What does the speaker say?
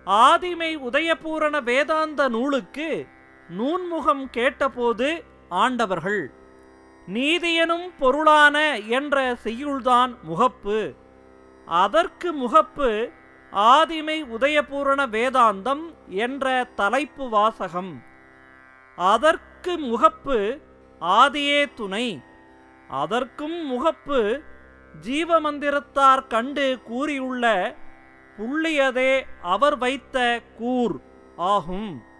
ஆதிமை உதயபூரண வேதாந்த நூலுக்கு நூன்முகம் கேட்டபோது ஆண்டவர்கள் நீதியெனும் பொருளான என்ற செய்யுள்தான் முகப்பு அதற்கு முகப்பு ஆதிமை உதயபூரண வேதாந்தம் என்ற தலைப்பு வாசகம் அதற்கு முகப்பு ஆதியே துணை அதற்கும் முகப்பு ஜீவமந்திரத்தார் கண்டு கூறியுள்ள புள்ளியதே அவர் வைத்த கூர் ஆகும்